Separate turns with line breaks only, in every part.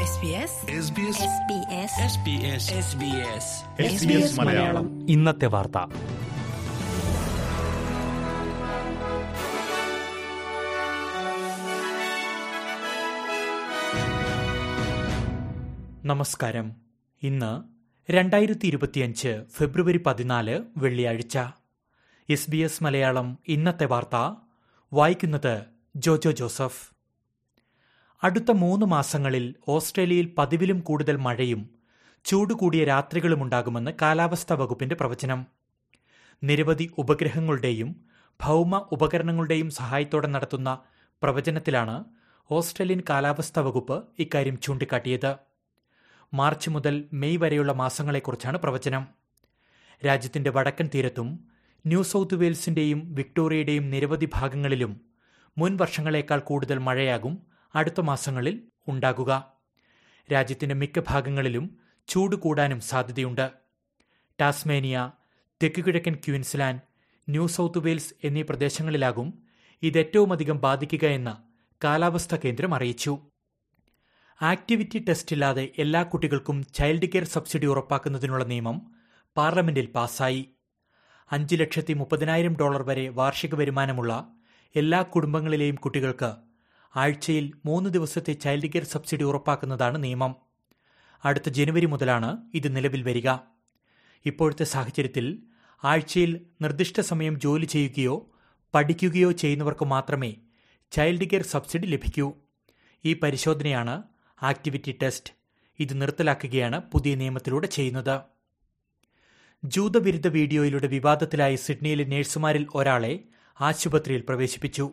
SBS
SBS Malayalam
ഇന്നത്തെ വാർത്ത നമസ്കാരം ഇന്ന് രണ്ടായിരത്തി ഇരുപത്തിയഞ്ച് ഫെബ്രുവരി പതിനാല് വെള്ളിയാഴ്ച എസ് ബി എസ് മലയാളം ഇന്നത്തെ വാർത്ത വായിക്കുന്നത് ജോജോ ജോസഫ് അടുത്ത മൂന്ന് മാസങ്ങളിൽ ഓസ്ട്രേലിയയിൽ പതിവിലും കൂടുതൽ മഴയും ചൂട് കൂടിയ രാത്രികളുമുണ്ടാകുമെന്ന് കാലാവസ്ഥാ വകുപ്പിന്റെ പ്രവചനം നിരവധി ഉപഗ്രഹങ്ങളുടെയും ഭൗമ ഉപകരണങ്ങളുടെയും സഹായത്തോടെ നടത്തുന്ന പ്രവചനത്തിലാണ് ഓസ്ട്രേലിയൻ കാലാവസ്ഥാ വകുപ്പ് ഇക്കാര്യം ചൂണ്ടിക്കാട്ടിയത് മാർച്ച് മുതൽ മെയ് വരെയുള്ള മാസങ്ങളെക്കുറിച്ചാണ് പ്രവചനം രാജ്യത്തിന്റെ വടക്കൻ തീരത്തും ന്യൂ സൗത്ത് വെയിൽസിന്റെയും വിക്ടോറിയയുടെയും നിരവധി ഭാഗങ്ങളിലും മുൻ വർഷങ്ങളേക്കാൾ കൂടുതൽ മഴയാകും അടുത്ത മാസങ്ങളിൽ ഉണ്ടാകുക രാജ്യത്തിന്റെ മിക്ക ഭാഗങ്ങളിലും ചൂട് കൂടാനും സാധ്യതയുണ്ട് ടാസ്മേനിയ തെക്കുകിഴക്കൻ ക്വീൻസ്ലാൻഡ് ന്യൂ സൗത്ത് വെയിൽസ് എന്നീ പ്രദേശങ്ങളിലാകും ഇത് ഏറ്റവുമധികം ബാധിക്കുക എന്ന് കാലാവസ്ഥാ കേന്ദ്രം അറിയിച്ചു ആക്ടിവിറ്റി ടെസ്റ്റ് ഇല്ലാതെ എല്ലാ കുട്ടികൾക്കും ചൈൽഡ് കെയർ സബ്സിഡി ഉറപ്പാക്കുന്നതിനുള്ള നിയമം പാർലമെന്റിൽ പാസായി അഞ്ച് ലക്ഷത്തി മുപ്പതിനായിരം ഡോളർ വരെ വാർഷിക വരുമാനമുള്ള എല്ലാ കുടുംബങ്ങളിലെയും കുട്ടികൾക്ക് ആഴ്ചയിൽ മൂന്ന് ദിവസത്തെ ചൈൽഡ് കെയർ സബ്സിഡി ഉറപ്പാക്കുന്നതാണ് നിയമം അടുത്ത ജനുവരി മുതലാണ് ഇത് നിലവിൽ വരിക ഇപ്പോഴത്തെ സാഹചര്യത്തിൽ ആഴ്ചയിൽ നിർദ്ദിഷ്ട സമയം ജോലി ചെയ്യുകയോ പഠിക്കുകയോ ചെയ്യുന്നവർക്ക് മാത്രമേ ചൈൽഡ് കെയർ സബ്സിഡി ലഭിക്കൂ ഈ പരിശോധനയാണ് ആക്ടിവിറ്റി ടെസ്റ്റ് ഇത് നിർത്തലാക്കുകയാണ് പുതിയ നിയമത്തിലൂടെ ചെയ്യുന്നത് ജൂതവിരുദ്ധ വീഡിയോയിലൂടെ വിവാദത്തിലായ സിഡ്നിയിലെ നഴ്സുമാരിൽ ഒരാളെ ആശുപത്രിയിൽ പ്രവേശിപ്പിച്ചു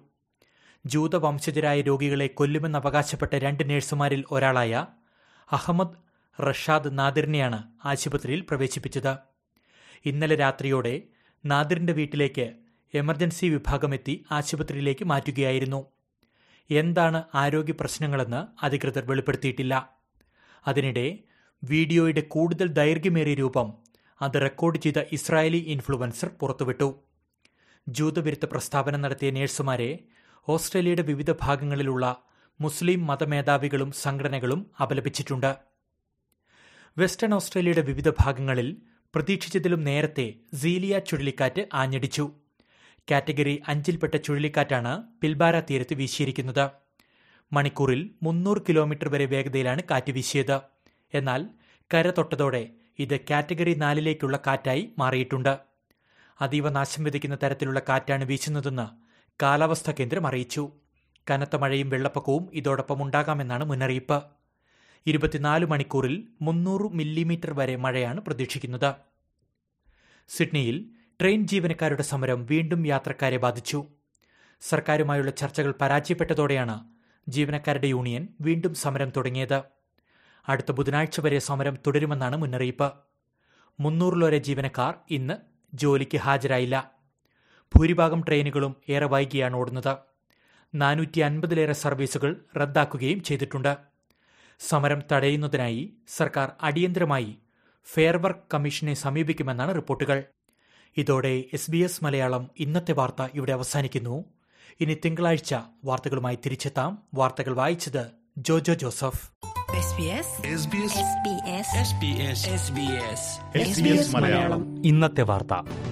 ജൂതവംശജരായ രോഗികളെ കൊല്ലുമെന്ന് അവകാശപ്പെട്ട രണ്ട് നഴ്സുമാരിൽ ഒരാളായ അഹമ്മദ് റഷാദ് നാദിറിനെയാണ് ആശുപത്രിയിൽ പ്രവേശിപ്പിച്ചത് ഇന്നലെ രാത്രിയോടെ നാദിറിന്റെ വീട്ടിലേക്ക് എമർജൻസി വിഭാഗമെത്തി ആശുപത്രിയിലേക്ക് മാറ്റുകയായിരുന്നു എന്താണ് ആരോഗ്യ പ്രശ്നങ്ങളെന്ന് അധികൃതർ വെളിപ്പെടുത്തിയിട്ടില്ല അതിനിടെ വീഡിയോയുടെ കൂടുതൽ ദൈർഘ്യമേറിയ രൂപം അത് റെക്കോർഡ് ചെയ്ത ഇസ്രായേലി ഇൻഫ്ലുവൻസർ പുറത്തുവിട്ടു ജൂതവിരുദ്ധ പ്രസ്താവന നടത്തിയ നഴ്സുമാരെ ഓസ്ട്രേലിയയുടെ വിവിധ ഭാഗങ്ങളിലുള്ള മുസ്ലിം മതമേധാവികളും സംഘടനകളും അപലപിച്ചിട്ടുണ്ട് വെസ്റ്റേൺ ഓസ്ട്രേലിയയുടെ വിവിധ ഭാഗങ്ങളിൽ പ്രതീക്ഷിച്ചതിലും നേരത്തെ സീലിയ ചുഴലിക്കാറ്റ് ആഞ്ഞടിച്ചു കാറ്റഗറി അഞ്ചിൽപ്പെട്ട ചുഴലിക്കാറ്റാണ് പിൽബാര തീരത്ത് വീശിയിരിക്കുന്നത് മണിക്കൂറിൽ മുന്നൂറ് കിലോമീറ്റർ വരെ വേഗതയിലാണ് കാറ്റ് വീശിയത് എന്നാൽ കര തൊട്ടതോടെ ഇത് കാറ്റഗറി നാലിലേക്കുള്ള കാറ്റായി മാറിയിട്ടുണ്ട് അതീവ നാശം വിതയ്ക്കുന്ന തരത്തിലുള്ള കാറ്റാണ് വീശുന്നതെന്ന് കാലാവസ്ഥാ കേന്ദ്രം അറിയിച്ചു കനത്ത മഴയും വെള്ളപ്പൊക്കവും ഇതോടൊപ്പം ഉണ്ടാകാമെന്നാണ് മുന്നറിയിപ്പ് ഇരുപത്തിനാല് മണിക്കൂറിൽ മുന്നൂറ് മില്ലിമീറ്റർ വരെ മഴയാണ് പ്രതീക്ഷിക്കുന്നത് സിഡ്നിയിൽ ട്രെയിൻ ജീവനക്കാരുടെ സമരം വീണ്ടും യാത്രക്കാരെ ബാധിച്ചു സർക്കാരുമായുള്ള ചർച്ചകൾ പരാജയപ്പെട്ടതോടെയാണ് ജീവനക്കാരുടെ യൂണിയൻ വീണ്ടും സമരം തുടങ്ങിയത് അടുത്ത ബുധനാഴ്ച വരെ സമരം തുടരുമെന്നാണ് മുന്നറിയിപ്പ് മുന്നൂറിലേറെ ജീവനക്കാർ ഇന്ന് ജോലിക്ക് ഹാജരായില്ല ഭൂരിഭാഗം ട്രെയിനുകളും ഏറെ വൈകിയാണ് ഓടുന്നത് നാനൂറ്റി അൻപതിലേറെ സർവീസുകൾ റദ്ദാക്കുകയും ചെയ്തിട്ടുണ്ട് സമരം തടയുന്നതിനായി സർക്കാർ അടിയന്തരമായി ഫെയർ വർക്ക് കമ്മീഷനെ സമീപിക്കുമെന്നാണ് റിപ്പോർട്ടുകൾ ഇതോടെ എസ് ബി എസ് മലയാളം ഇന്നത്തെ വാർത്ത ഇവിടെ അവസാനിക്കുന്നു ഇനി തിങ്കളാഴ്ച വാർത്തകളുമായി തിരിച്ചെത്താം വാർത്തകൾ വായിച്ചത് ജോജോ ജോസഫ്
SBS മലയാളം
ഇന്നത്തെ വാർത്ത